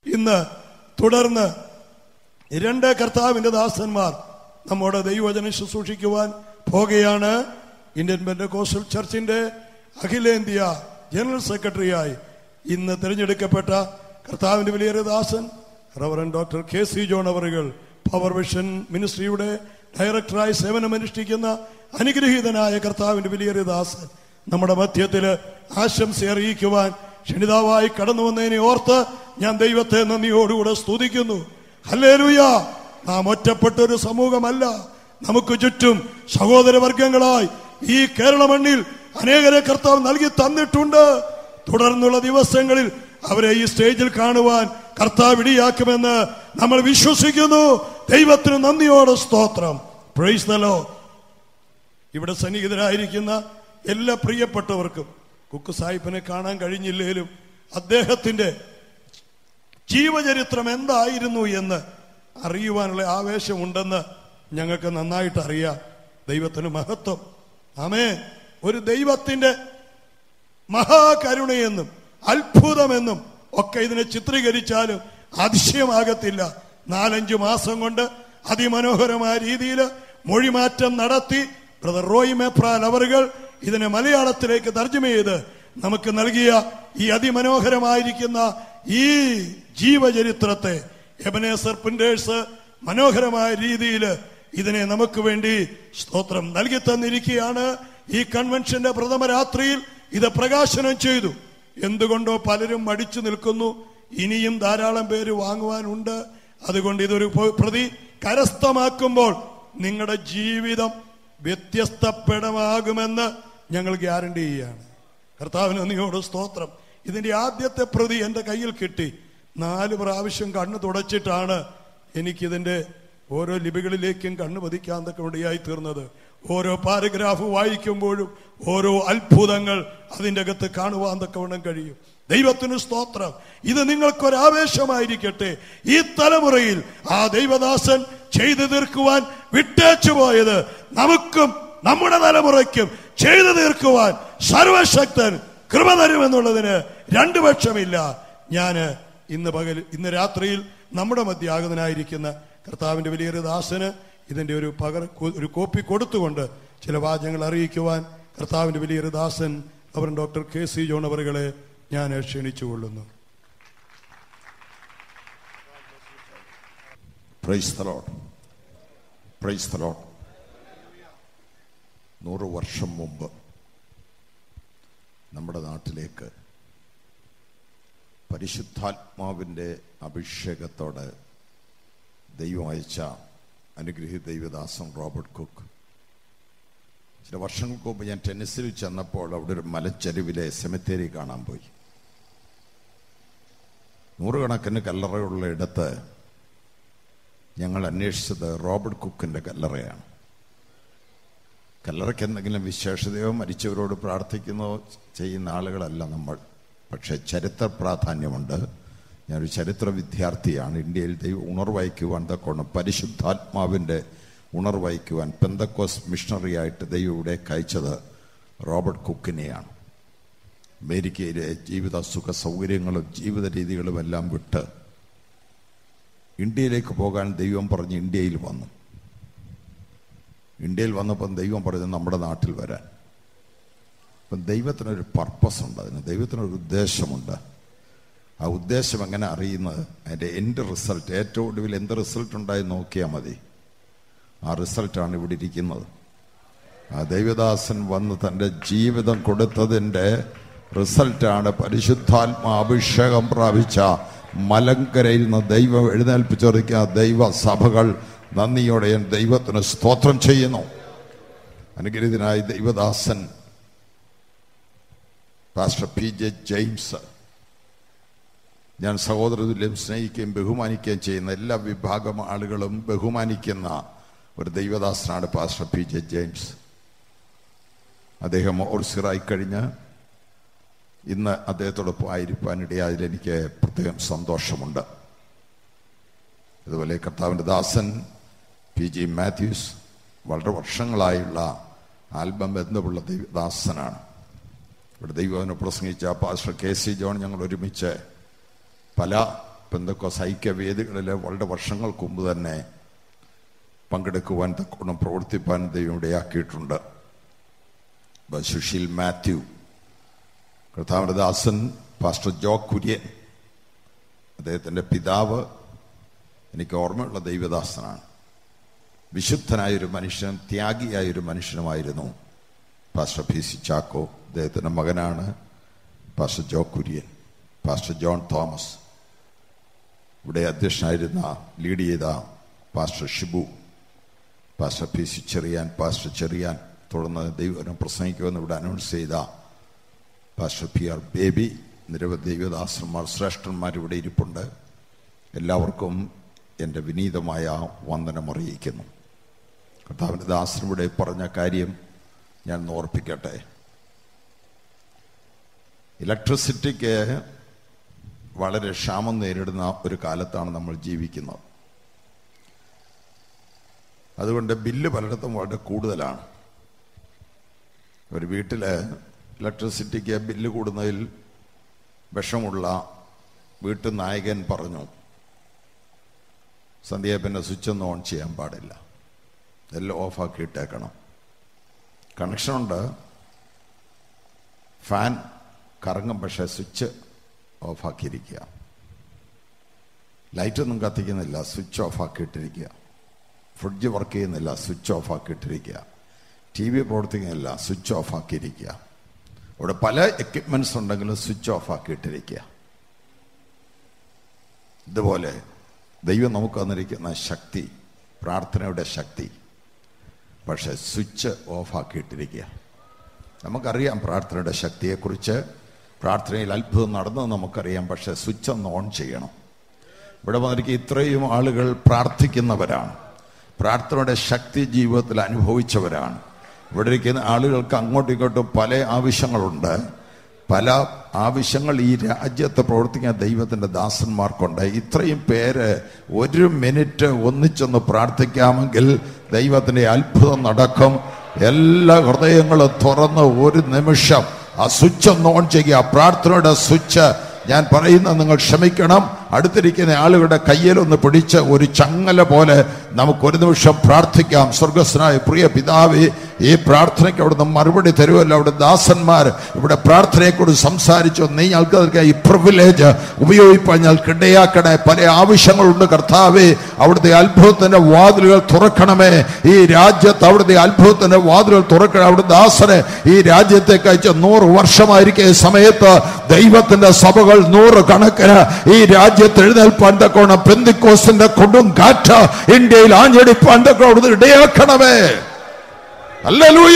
ഇന്ന് തുടർന്ന് രണ്ട് കർത്താവിന്റെ ദാസന്മാർ നമ്മുടെ ദൈവവചനം ശുശ്രൂഷിക്കുവാൻ പോകുകയാണ് ഇന്ത്യൻ ബെന്റകോസ്റ്റൽ ചർച്ചിന്റെ അഖിലേന്ത്യ ജനറൽ സെക്രട്ടറിയായി ഇന്ന് തിരഞ്ഞെടുക്കപ്പെട്ട കർത്താവിന്റെ വലിയൊരു ദാസൻ reverend doctor K C John അവറുകൾ പവർ വിഷൻ മിനിസ്ട്രിയുടെ ഡയറക്ടറായി സേവനമനുഷ്ഠിക്കുന്ന അനുഗ്രഹീതനായ കർത്താവിന്റെ വലിയൊരു ദാസൻ നമ്മുടെ മധ്യത്തില് ആശംസ അറിയിക്കുവാൻ ക്ഷണിതാവായി കടന്നു വന്നതിനെ ഓർത്ത് ഞാൻ ദൈവത്തെ നന്ദിയോടുകൂടെ സ്തുതിക്കുന്നു ഹല്ലേലൂയ നാം ഒറ്റപ്പെട്ട ഒരു സമൂഹമല്ല നമുക്ക് ചുറ്റും സഹോദരവർഗങ്ങളായി ഈ കേരള മണ്ണിൽ അനേകരെ കർത്താവ് നൽകി തന്നിട്ടുണ്ട് തുടർന്നുള്ള ദിവസങ്ങളിൽ അവരെ ഈ സ്റ്റേജിൽ കാണുവാൻ കർത്താവ് ഇടിയാക്കുമെന്ന് നമ്മൾ വിശ്വസിക്കുന്നു ദൈവത്തിന് നന്ദിയോടെ സ്തോത്രം പ്രൈസ് നലോ ഇവിടെ സന്നിഹിതരായിരിക്കുന്ന എല്ലാ പ്രിയപ്പെട്ടവർക്കും കുക്ക് സാഹിബിനെ കാണാൻ കഴിഞ്ഞില്ലേലും അദ്ദേഹത്തിന്റെ ജീവചരിത്രം എന്തായിരുന്നു എന്ന് അറിയുവാനുള്ള ആവേശമുണ്ടെന്ന് ഞങ്ങൾക്ക് നന്നായിട്ട് അറിയാം ദൈവത്തിന് മഹത്വം ആമേ ഒരു ദൈവത്തിന്റെ മഹാകരുണയെന്നും അത്ഭുതമെന്നും ഒക്കെ ഇതിനെ ചിത്രീകരിച്ചാലും അതിശയമാകത്തില്ല നാലഞ്ചു മാസം കൊണ്ട് അതിമനോഹരമായ രീതിയിൽ മൊഴിമാറ്റം നടത്തി ബ്രദർ റോയ് മേപ്രാൽ അവറുകൾ ഇതിനെ മലയാളത്തിലേക്ക് തർജ്ജമ ചെയ്ത് നമുക്ക് നൽകിയ ഈ അതിമനോഹരമായിരിക്കുന്ന ഈ ജീവചരിത്രത്തെ എബനേസർ പ്രിന്റേഴ്സ് മനോഹരമായ രീതിയിൽ ഇതിനെ നമുക്ക് വേണ്ടി സ്തോത്രം നൽകി തന്നിരിക്കുകയാണ് ഈ കൺവെൻഷന്റെ പ്രഥമ രാത്രിയിൽ ഇത് പ്രകാശനം ചെയ്തു എന്തുകൊണ്ടോ പലരും മടിച്ചു നിൽക്കുന്നു ഇനിയും ധാരാളം പേര് വാങ്ങുവാനുണ്ട് അതുകൊണ്ട് ഇതൊരു പ- പ്രതി കരസ്ഥമാക്കുമ്പോൾ നിങ്ങളുടെ ജീവിതം വ്യത്യസ്തപ്പെടമാകുമെന്ന് ഞങ്ങൾ ഗ്യാരണ്ടി ചെയ്യുകയാണ് കർത്താവിന് നന്ദിയോട് സ്തോത്രം ഇതിന്റെ ആദ്യത്തെ പ്രതി എന്റെ കയ്യിൽ കിട്ടി നാല് പ്രാവശ്യം കണ്ണ് തുടച്ചിട്ടാണ് എനിക്കിതിന്റെ ഓരോ ലിപികളിലേക്കും കണ്ണു പതിക്കാൻ തക്ക ഇടയായി തീർന്നത് ഓരോ പാരഗ്രാഫ് വായിക്കുമ്പോഴും ഓരോ അത്ഭുതങ്ങൾ അതിൻ്റെ അകത്ത് കാണുവാൻ തക്കവണ്ണം കഴിയും ദൈവത്തിന് സ്തോത്രം ഇത് നിങ്ങൾക്കൊരാവേശമായിരിക്കട്ടെ ഈ തലമുറയിൽ ആ ദൈവദാസൻ ചെയ്തു തീർക്കുവാൻ വിട്ടേച്ചു പോയത് നമുക്കും നമ്മുടെ തലമുറയ്ക്കും ചെയ്തു തീർക്കുവാൻ സർവശക്തൻ കൃപ തരുമെന്നുള്ളതിന് രണ്ടു പക്ഷമില്ല ഞാന് ഇന്ന് പകൽ ഇന്ന് രാത്രിയിൽ നമ്മുടെ മധ്യാഗതനായിരിക്കുന്ന കർത്താവിന്റെ വലിയൊരു ദാസന് ഇതിന്റെ ഒരു പകർ ഒരു കോപ്പി കൊടുത്തുകൊണ്ട് ചില വാചകങ്ങൾ അറിയിക്കുവാൻ കർത്താവിന്റെ വലിയൊരു ദാസൻ അവർ ഡോക്ടർ കെ സി ജോൺ അവറുകളെ ഞാൻ ക്ഷണിച്ചുകൊള്ളുന്നു പ്രൈസ് തലോട്ട് പ്രൈസ് തലോട്ട് നൂറ് വർഷം മുമ്പ് നമ്മുടെ നാട്ടിലേക്ക് പരിശുദ്ധാത്മാവിൻ്റെ അഭിഷേകത്തോടെ ദൈവം അയച്ച അനുഗ്രഹീത ദൈവദാസൻ റോബർട്ട് കുക്ക് ചില വർഷങ്ങൾക്ക് മുമ്പ് ഞാൻ ടെന്നീസിൽ ചെന്നപ്പോൾ അവിടെ ഒരു മലച്ചരിവിലെ സെമിത്തേരി കാണാൻ പോയി നൂറുകണക്കിന് കല്ലറയുള്ള ഇടത്ത് ഞങ്ങൾ അന്വേഷിച്ചത് റോബർട്ട് കുക്കിന്റെ കല്ലറയാണ് കല്ലറയ്ക്ക് എന്തെങ്കിലും വിശേഷതയോ മരിച്ചവരോട് പ്രാർത്ഥിക്കുന്നോ ചെയ്യുന്ന ആളുകളല്ല നമ്മൾ പക്ഷെ ചരിത്ര പ്രാധാന്യമുണ്ട് ഞാനൊരു ചരിത്ര വിദ്യാർത്ഥിയാണ് ഇന്ത്യയിൽ ദൈവം ഉണർവയ്ക്കുവാൻ തക്കോണം പരിശുദ്ധാത്മാവിൻ്റെ ഉണർവയ്ക്കുവാൻ പെന്തക്കോസ് മിഷണറിയായിട്ട് ദൈവം ഇവിടെ അയച്ചത് റോബർട്ട് കുക്കിനെയാണ് അമേരിക്കയിലെ ജീവിത സുഖ സൗകര്യങ്ങളും ജീവിത രീതികളും എല്ലാം വിട്ട് ഇന്ത്യയിലേക്ക് പോകാൻ ദൈവം പറഞ്ഞ് ഇന്ത്യയിൽ വന്നു ഇന്ത്യയിൽ വന്നപ്പം ദൈവം പറഞ്ഞ് നമ്മുടെ നാട്ടിൽ വരാൻ അപ്പം ദൈവത്തിനൊരു പർപ്പസ് ഉണ്ട് അതിന് ദൈവത്തിനൊരു ഉദ്ദേശമുണ്ട് ആ ഉദ്ദേശം എങ്ങനെ അറിയുന്നത് അതിൻ്റെ എൻ്റെ റിസൾട്ട് ഏറ്റവും ഒടുവിൽ എന്ത് റിസൾട്ട് ഉണ്ടായി നോക്കിയാൽ മതി ആ റിസൾട്ടാണ് ഇവിടെ ഇരിക്കുന്നത് ആ ദൈവദാസൻ വന്ന് തൻ്റെ ജീവിതം കൊടുത്തതിൻ്റെ റിസൾട്ടാണ് പരിശുദ്ധാത്മ അഭിഷേകം പ്രാപിച്ച മലങ്കരയിൽ നിന്ന് ദൈവം എഴുന്നേൽപ്പിച്ചൊരുക്കിയ ദൈവ സഭകൾ നന്ദിയോടെ ഞാൻ ദൈവത്തിന് സ്തോത്രം ചെയ്യുന്നു അനുഗ്രഹീതനായ ദൈവദാസൻ പാസ്റ്റർ പി ജെ ജെയിംസ് ഞാൻ സഹോദരതുല്യം സ്നേഹിക്കുകയും ബഹുമാനിക്കുകയും ചെയ്യുന്ന എല്ലാ വിഭാഗം ആളുകളും ബഹുമാനിക്കുന്ന ഒരു ദൈവദാസനാണ് പാസ്റ്റർ പി ജെ ജെയിംസ് അദ്ദേഹം ഓർസിറായി കഴിഞ്ഞ് ഇന്ന് അദ്ദേഹത്തോടൊപ്പം ആയിരിക്കാനിടയായതിൽ എനിക്ക് പ്രത്യേകം സന്തോഷമുണ്ട് അതുപോലെ കർത്താവിൻ്റെ ദാസൻ പി ജി മാത്യൂസ് വളരെ വർഷങ്ങളായുള്ള ആൽബം ബന്ധമുള്ള ദൈവദാസനാണ് ഇവിടെ ദൈവവിനെ പ്രസംഗിച്ച പാസ്റ്റർ കെ സി ജോൺ ഞങ്ങൾ ഒരുമിച്ച് പല പെന്തക്കോസ് ഐക്യവേദികളിൽ വളരെ വർഷങ്ങൾക്ക് മുമ്പ് തന്നെ പങ്കെടുക്കുവാൻ തക്കോണം പ്രവർത്തിപ്പാൻ ദൈവം ഇടയാക്കിയിട്ടുണ്ട് ഇപ്പൊ സുശീൽ മാത്യു കർത്താവിന്റെ ദാസൻ പാസ്റ്റർ ജോ കുര്യൻ അദ്ദേഹത്തിൻ്റെ പിതാവ് എനിക്ക് ഓർമ്മയുള്ള ദൈവദാസനാണ് വിശുദ്ധനായൊരു മനുഷ്യനും ത്യാഗിയായൊരു മനുഷ്യനുമായിരുന്നു പാസ്റ്റർ പി സി ചാക്കോ അദ്ദേഹത്തിൻ്റെ മകനാണ് pastor Joe Kurian pastor John Thomas ഇവിടെ അധ്യക്ഷനായിരുന്ന ലീഡ് ചെയ്ത pastor Shibu pastor P C Cherian pastor Cherian തുടർന്ന് ദൈവം പ്രസംഗിക്കുമെന്ന് ഇവിടെ അനൗൺസ് ചെയ്ത പാസ്റ്റർ പി ആർ ബേബി നിരവധി ദൈവദാസന്മാർ ശ്രേഷ്ഠന്മാർ ഇവിടെ ഇരിപ്പുണ്ട് എല്ലാവർക്കും എൻ്റെ വിനീതമായ വന്ദനം അറിയിക്കുന്നു കർത്താവിൻ്റെ ദാസൻ ഇവിടെ പറഞ്ഞ കാര്യം ഞാൻ ഒന്ന് ഓർപ്പിക്കട്ടെ ഇലക്ട്രിസിറ്റിക്ക് വളരെ ക്ഷാമം നേരിടുന്ന ഒരു കാലത്താണ് നമ്മൾ ജീവിക്കുന്നത് അതുകൊണ്ട് ബില്ല് പലയിടത്തും വളരെ കൂടുതലാണ് ഒരു വീട്ടിൽ ഇലക്ട്രിസിറ്റിക്ക് ബില്ല് കൂടുന്നതിൽ വിഷമുള്ള വീട്ടു നായകൻ പറഞ്ഞു സന്ധ്യ പിന്നെ സ്വിച്ച് ഒന്നും ഓൺ ചെയ്യാൻ പാടില്ല എല്ലാം ഓഫാക്കി ഇട്ടേക്കണം കണക്ഷനുണ്ട് ഫാൻ കറങ്ങും പക്ഷേ സ്വിച്ച് ഓഫാക്കിയിരിക്കുക ലൈറ്റൊന്നും കത്തിക്കുന്നില്ല സ്വിച്ച് ഓഫാക്കിയിട്ടിരിക്കുക ഫ്രിഡ്ജ് വർക്ക് ചെയ്യുന്നില്ല സ്വിച്ച് ഓഫാക്കിയിട്ടിരിക്കുക ടി വി പ്രവർത്തിക്കുന്നില്ല സ്വിച്ച് ഓഫാക്കിയിരിക്കുക അവിടെ പല എക്യുപ്മെന്റ്സ് ഉണ്ടെങ്കിലും സ്വിച്ച് ഓഫാക്കിയിട്ടിരിക്കുക ഇതുപോലെ ദൈവം നമുക്ക് തന്നിരിക്കുന്ന ശക്തി പ്രാർത്ഥനയുടെ ശക്തി പക്ഷെ സ്വിച്ച് ഓഫാക്കിയിട്ടിരിക്കുക നമുക്കറിയാം പ്രാർത്ഥനയുടെ ശക്തിയെക്കുറിച്ച് പ്രാർത്ഥനയിൽ അത്ഭുതം നടന്നത് നമുക്കറിയാം പക്ഷെ സ്വിച്ച് ഒന്ന് ഓൺ ചെയ്യണം ഇവിടെ വന്നിരിക്കുക ഇത്രയും ആളുകൾ പ്രാർത്ഥിക്കുന്നവരാണ് പ്രാർത്ഥനയുടെ ശക്തി ജീവിതത്തിൽ അനുഭവിച്ചവരാണ് ഇവിടെ ഇരിക്കുന്ന ആളുകൾക്ക് അങ്ങോട്ടും ഇങ്ങോട്ടും പല ആവശ്യങ്ങളുണ്ട് പല ആവശ്യങ്ങൾ ഈ രാജ്യത്ത് പ്രവർത്തിക്കുന്ന ദൈവത്തിന്റെ ദാസന്മാർക്കുണ്ട് ഇത്രയും പേര് ഒരു മിനിറ്റ് ഒന്നിച്ചൊന്ന് പ്രാർത്ഥിക്കാമെങ്കിൽ ദൈവത്തിന്റെ അത്ഭുതം നടക്കും എല്ലാ ഹൃദയങ്ങളും തുറന്ന് ഒരു നിമിഷം ആ സ്വിച്ച് ഒന്ന് ഓൺ ചെയ്യുക പ്രാർത്ഥനയുടെ സ്വിച്ച് ഞാൻ പറയുന്ന നിങ്ങൾ ക്ഷമിക്കണം അടുത്തിരിക്കുന്ന ആളുകളുടെ കയ്യിലൊന്ന് പിടിച്ച് ഒരു ചങ്ങല പോലെ നമുക്ക് ഒരു നിമിഷം പ്രാർത്ഥിക്കാം സ്വർഗസ്വനായ പ്രിയ പിതാവേ ഈ പ്രാർത്ഥനയ്ക്ക് അവിടുന്ന് മറുപടി തരുമല്ലോ അവിടെ ദാസന്മാർ ഇവിടെ പ്രാർത്ഥനയെക്കുറിച്ച് സംസാരിച്ചു നീ ഞങ്ങൾക്ക് ഈ പ്രിവിലേജ് ഉപയോഗിക്കാൻ ഞങ്ങൾക്ക് ഇടയാക്കണേ പല ആവശ്യങ്ങളുണ്ട് കർത്താവേ അവിടുത്തെ അത്ഭുതത്തിന്റെ വാതിലുകൾ തുറക്കണമേ ഈ രാജ്യത്ത് അവിടുത്തെ അത്ഭുതത്തിന്റെ വാതിലുകൾ തുറക്കണം അവിടെ ദാസനെ ഈ രാജ്യത്തേക്ക് അയച്ച നൂറ് വർഷമായിരിക്കും ഈ സമയത്ത് ദൈവത്തിന്റെ സഭകൾ നൂറ് കണക്കിന് ഈ രാജ്യത്ത് എഴുന്നേൽപ്പാൻ തക്കോണം പെന്തിക്കോസിന്റെ കൊടും കാറ്റ് ഇന്ത്യയിൽ ആഞ്ഞടിപ്പാൻ തക്കോണം ഇടയാക്കണമേ അല്ലൂയ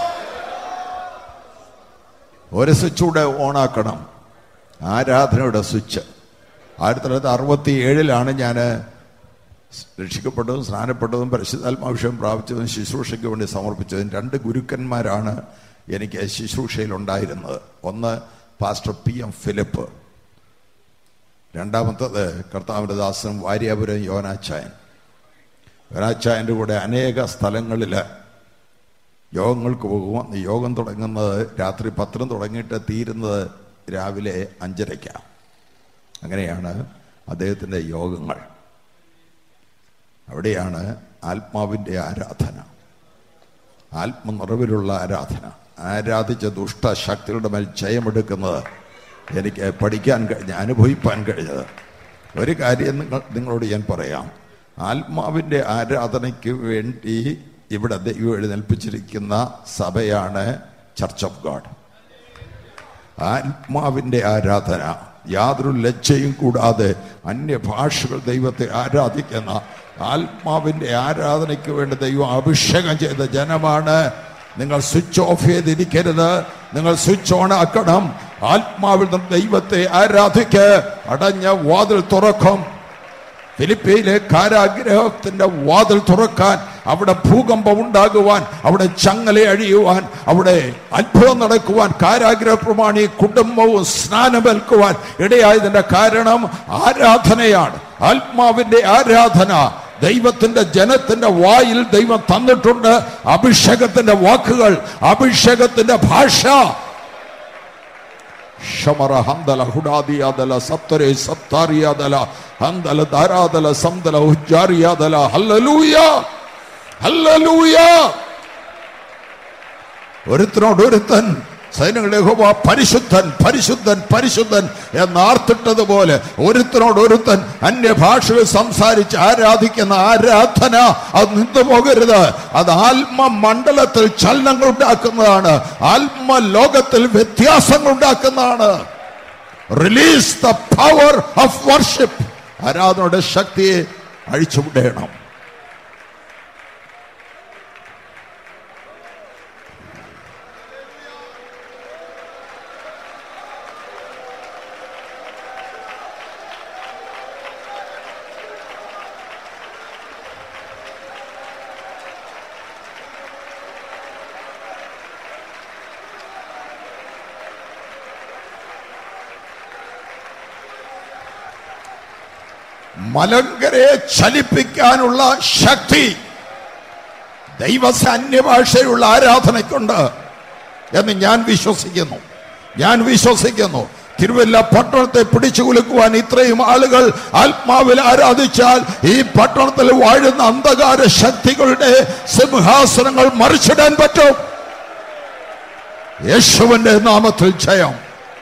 ഒരു സ്വിച്ച് കൂടെ ഓണാക്കണം ആരാധനയുടെ സ്വിച്ച് ആയിരത്തി തൊള്ളായിരത്തി അറുപത്തി ഏഴിലാണ് ഞാൻ രക്ഷിക്കപ്പെട്ടതും സ്നാനപ്പെട്ടതും പരിശുദ്ധാത്മാഭിഷേകം പ്രാപിച്ചതും ശുശ്രൂഷയ്ക്ക് വേണ്ടി സമർപ്പിച്ചതും രണ്ട് ഗുരുക്കന്മാരാണ് എനിക്ക് ശുശ്രൂഷയിൽ ഉണ്ടായിരുന്നത് ഒന്ന് പാസ്റ്റർ പി എം ഫിലിപ്പ് രണ്ടാമത്തത് കർത്താവിൻ്റെ ദാസൻ വാര്യാപുരം യോനാച്ചായൻ യോനാച്ചായൻ്റെ കൂടെ അനേക സ്ഥലങ്ങളിൽ യോഗങ്ങൾക്ക് പോകും യോഗം തുടങ്ങുന്നത് രാത്രി പത്രം തുടങ്ങിയിട്ട് തീരുന്നത് രാവിലെ അഞ്ചരയ്ക്കാണ് അങ്ങനെയാണ് അദ്ദേഹത്തിൻ്റെ യോഗങ്ങൾ അവിടെയാണ് ആത്മാവിൻ്റെ ആരാധന ആത്മനിറവിലുള്ള ആരാധന ആരാധിച്ച ദുഷ്ടശക്തികളുടെ മേൽ ജയമെടുക്കുന്നത് എനിക്ക് പഠിക്കാൻ കഴിഞ്ഞ അനുഭവിപ്പാൻ കഴിഞ്ഞത് ഒരു കാര്യം നിങ്ങൾ നിങ്ങളോട് ഞാൻ പറയാം ആത്മാവിൻ്റെ ആരാധനയ്ക്ക് വേണ്ടി ഇവിടെ ദൈവം എഴുന്നേൽപ്പിച്ചിരിക്കുന്ന സഭയാണ് ചർച്ച് ഓഫ് ഗാഡ് ആത്മാവിൻ്റെ ആരാധന യാതൊരു ലജ്ജയും കൂടാതെ അന്യഭാഷകൾ ദൈവത്തെ ആരാധിക്കുന്ന ആത്മാവിൻ്റെ ആരാധനയ്ക്ക് വേണ്ടി ദൈവം അഭിഷേകം ചെയ്ത ജനമാണ് നിങ്ങൾ സ്വിച്ച് ഓഫ് ചെയ്തിരിക്കരുത് നിങ്ങൾ സ്വിച്ച് ഓൺ ആക്കണം ആത്മാവിൽ നിന്ന് ദൈവത്തെ ആരാധിക്ക് അടഞ്ഞ വാതിൽ തുറക്കും ഫിലിപ്പയിലെ കാരാഗ്രഹത്തിന്റെ വാതിൽ തുറക്കാൻ അവിടെ ഭൂകമ്പം ഉണ്ടാകുവാൻ അവിടെ ചങ്ങല അഴിയുവാൻ അവിടെ അത്ഭുതം നടക്കുവാൻ കാരാഗ്രഹ പ്രമാണി കുടുംബവും സ്നാനമേൽക്കുവാൻ ഇടയായതിന്റെ കാരണം ആരാധനയാണ് ആത്മാവിന്റെ ആരാധന ദൈവത്തിന്റെ ജനത്തിന്റെ വായിൽ ദൈവം തന്നിട്ടുണ്ട് അഭിഷേകത്തിന്റെ വാക്കുകൾ അഭിഷേകത്തിന്റെ ഭാഷ ഷമറ ഹന്തല ഹുഡാദിയാദല സപ്തരെ സപ്താരിയാദല ഹന്തല ധാരാതല സംതല ഉച്ചാരിയാതല ഹല്ലലൂയ ഹല്ലലൂയ ഒരുത്തനോട് ഒരുത്തൻ സൈന്യങ്ങളുടെ യഹോവ പരിശുദ്ധൻ പരിശുദ്ധൻ പരിശുദ്ധൻ എന്നാർത്തിട്ടതുപോലെ ഒരുത്തനോട് ഒരുത്തൻ അന്യഭാഷകൾ സംസാരിച്ച് ആരാധിക്കുന്ന ആരാധന അത് നിന്നു പോകരുത് അത് ആത്മ മണ്ഡലത്തിൽ ചലനങ്ങൾ ഉണ്ടാക്കുന്നതാണ് ആത്മ ലോകത്തിൽ വ്യത്യാസങ്ങൾ ഉണ്ടാക്കുന്നതാണ് release the power of worship ആരാധനയുടെ ശക്തിയെ അഴിച്ചുവിടേണം മലങ്കരയെ ചലിപ്പിക്കാനുള്ള ശക്തി ദൈവസ അന്യഭാഷയുള്ള ആരാധനയ്ക്കുണ്ട് എന്ന് ഞാൻ വിശ്വസിക്കുന്നു ഞാൻ വിശ്വസിക്കുന്നു തിരുവല്ല പട്ടണത്തെ പിടിച്ചു കുലുക്കുവാൻ ഇത്രയും ആളുകൾ ആത്മാവിൽ ആരാധിച്ചാൽ ഈ പട്ടണത്തിൽ വാഴുന്ന അന്ധകാര ശക്തികളുടെ സിംഹാസനങ്ങൾ മറിച്ചിടാൻ പറ്റും യേശുവിന്റെ നാമത്തിൽ ജയം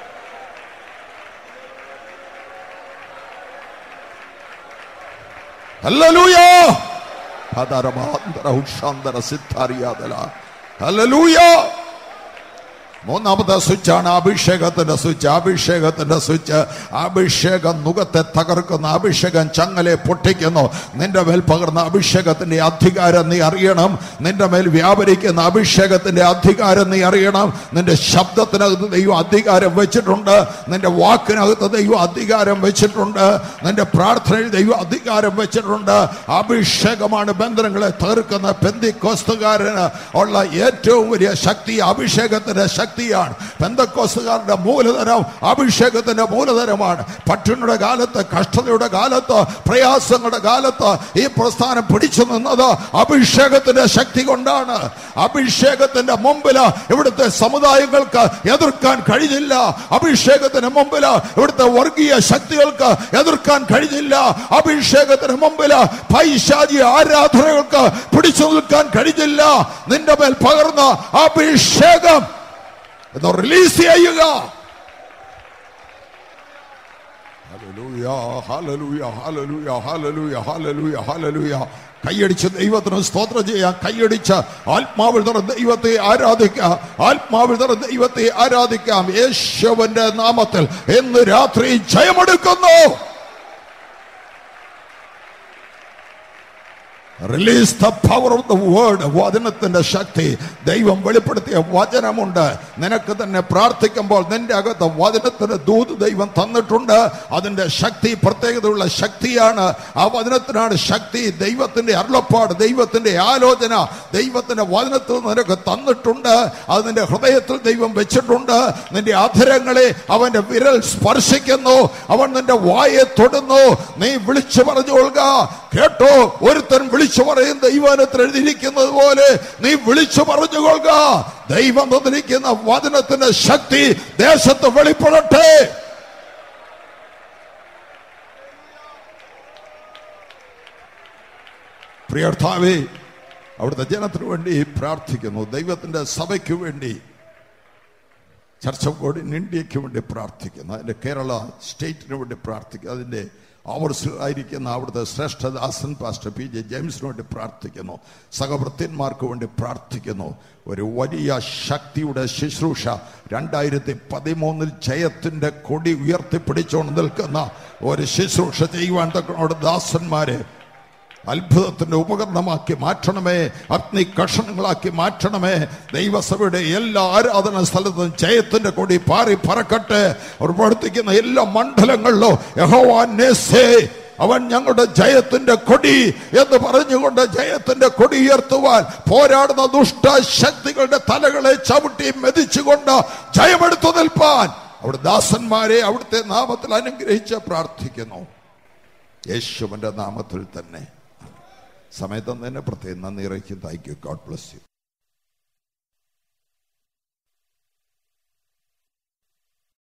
ഹല്ലേലൂയ പദരമാന്തര ഉഷാന്തര സിദ്ധാരിയാതല ഹല്ലേലൂയ മൂന്നാമത്തെ സ്വിച്ചാണ് അഭിഷേകത്തിന്റെ സ്വിച്ച് അഭിഷേകത്തിന്റെ സ്വിച്ച് അഭിഷേകം മുഖത്തെ തകർക്കുന്ന അഭിഷേകം ചങ്ങലെ പൊട്ടിക്കുന്നു നിന്റെ മേൽ പകർന്ന അഭിഷേകത്തിന്റെ അധികാരം നീ അറിയണം നിന്റെ മേൽ വ്യാപരിക്കുന്ന അഭിഷേകത്തിന്റെ അധികാരം നീ അറിയണം നിന്റെ ശബ്ദത്തിനകത്ത് ദൈവം അധികാരം വെച്ചിട്ടുണ്ട് നിന്റെ വാക്കിനകത്ത് ദൈവം അധികാരം വെച്ചിട്ടുണ്ട് നിന്റെ പ്രാർത്ഥനയിൽ ദൈവം അധികാരം വെച്ചിട്ടുണ്ട് അഭിഷേകമാണ് ബന്ധനങ്ങളെ തീർക്കുന്ന പെന്തിക്കോസ്തുകാരന് ഉള്ള ഏറ്റവും വലിയ ശക്തി അഭിഷേകത്തിന്റെ ശക്തിയാണ് പെന്തക്കോസ്തുകാരുടെ മൂലധനം അഭിഷേകത്തിന്റെ മൂലധനമാണ് പട്ടിണിയുടെ കാലത്ത് കഷ്ടതയുടെ കാലത്ത് പ്രയാസങ്ങളുടെ കാലത്ത് ഈ പ്രസ്ഥാനം പിടിച്ചു നിന്നത് അഭിഷേകത്തിന്റെ ശക്തി കൊണ്ടാണ് അഭിഷേകത്തിന്റെ മുമ്പിൽ ഇവിടുത്തെ സമുദായങ്ങൾക്ക് എതിർക്കാൻ കഴിഞ്ഞില്ല അഭിഷേകത്തിന് മുമ്പിൽ ഇവിടുത്തെ വർഗീയ ശക്തികൾക്ക് എതിർക്കാൻ കഴിഞ്ഞില്ല അഭിഷേകത്തിന് മുമ്പിൽ പൈശാചി ആരാധനകൾക്ക് പിടിച്ചു നിൽക്കാൻ കഴിഞ്ഞില്ല നിന്റെ മേൽ പകർന്ന അഭിഷേകം എന്ന് റിലീസ് ചെയ്യുക hallelujah, hallelujah, hallelujah, hallelujah, hallelujah, hallelujah. കൈയടിച്ച് ദൈവത്തിന് സ്തോത്രം ചെയ്യാം കൈയടിച്ച് ആത്മാവിൽ നിറഞ്ഞ ദൈവത്തെ ആരാധിക്കാം ആത്മാവിൽ നിറഞ്ഞ ദൈവത്തെ ആരാധിക്കാം യേശുവിന്റെ നാമത്തിൽ ഇന്ന് രാത്രി ജയമെടുക്കുന്നു release the power of the word വചനത്തിന്റെ ശക്തി ദൈവം വെളിപ്പെടുത്തിയ വചനമുണ്ട് നിനക്ക് തന്നെ പ്രാർത്ഥിക്കുമ്പോൾ നിന്റെ അകത്ത് വചനത്തിന്റെ ദൂത് ദൈവം തന്നിട്ടുണ്ട് അതിന്റെ ശക്തി പ്രത്യേകതയുള്ള ശക്തിയാണ് ആ വചനത്തിനാണ് ശക്തി ദൈവത്തിന്റെ അരുളപ്പാട് ദൈവത്തിന്റെ ആലോചന ദൈവത്തിന്റെ വചനത്തിൽ നിനക്ക് തന്നിട്ടുണ്ട് അത് നിന്റെ ഹൃദയത്തിൽ ദൈവം വെച്ചിട്ടുണ്ട് നിന്റെ അധരങ്ങളെ അവന്റെ വിരൽ സ്പർശിക്കുന്നു അവൻ നിന്റെ വായെ തൊടുന്നു നീ വിളിച്ചു പറഞ്ഞുകൊള്ളുക കേട്ടോ ഒരുത്തൻ വിളിച്ചു പറയും ദൈവനത്തിൽ എഴുതിയിരിക്കുന്നത് പോലെ നീ വിളിച്ചു പറഞ്ഞുകൊള്ളുക ദൈവം തന്നിരിക്കുന്ന വചനത്തിന്റെ ശക്തി ദേശത്ത് വെളിപ്പെടട്ടെ പ്രിയർത്ഥാവേ അവിടുത്തെ ജനത്തിനു വേണ്ടി പ്രാർത്ഥിക്കുന്നു ദൈവത്തിന്റെ സഭയ്ക്ക് വേണ്ടി ചർച്ച ഓഫ് ഗോഡ് ഇൻ ഇന്ത്യക്ക് വേണ്ടി പ്രാർത്ഥിക്കുന്നു അതിന്റെ കേരള സ്റ്റേറ്റിന് വേണ്ടി പ്രാർത്ഥിക്കുന്നു അതിന്റെ ആയിരിക്കുന്ന അവിടുത്തെ ശ്രേഷ്ഠദാസൻ പാസ്റ്റർ പി ജെ ജെയിംസിന് വേണ്ടി പ്രാർത്ഥിക്കുന്നു സഹഭൃത്യന്മാർക്ക് വേണ്ടി പ്രാർത്ഥിക്കുന്നു ഒരു വലിയ ശക്തിയുടെ ശുശ്രൂഷ രണ്ടായിരത്തി പതിമൂന്നിൽ ജയത്തിന്റെ കൊടി ഉയർത്തിപ്പിടിച്ചുകൊണ്ട് നിൽക്കുന്ന ഒരു ശുശ്രൂഷ ചെയ്യുവാൻ തക്കോട് ദാസന്മാരെ അത്ഭുതത്തിന്റെ ഉപകരണമാക്കി മാറ്റണമേ അഗ്നി കഷണങ്ങളാക്കി മാറ്റണമേ ദൈവസഭയുടെ എല്ലാ ആരാധന സ്ഥലത്തും ജയത്തിന്റെ കൊടി പാറി പറക്കട്ടെ അവർ പ്രവർത്തിക്കുന്ന എല്ലാ മണ്ഡലങ്ങളിലും യഹോവാൻ നേസേ അവൻ ഞങ്ങളുടെ ജയത്തിന്റെ കൊടി എന്ന് പറഞ്ഞുകൊണ്ട് ജയത്തിന്റെ കൊടി ഉയർത്തുവാൻ പോരാടുന്ന ദുഷ്ട ശക്തികളുടെ തലകളെ ചവിട്ടി മെതിച്ചുകൊണ്ട് ജയമെടുത്തു നിൽപ്പാൻ അവിടെ ദാസന്മാരെ അവിടുത്തെ നാമത്തിൽ അനുഗ്രഹിച്ച് പ്രാർത്ഥിക്കുന്നു യേശുവിന്റെ നാമത്തിൽ തന്നെ സമയത്ത് തന്നെ പ്രത്യേകം നന്ദി അറിയിക്കും thank you God bless U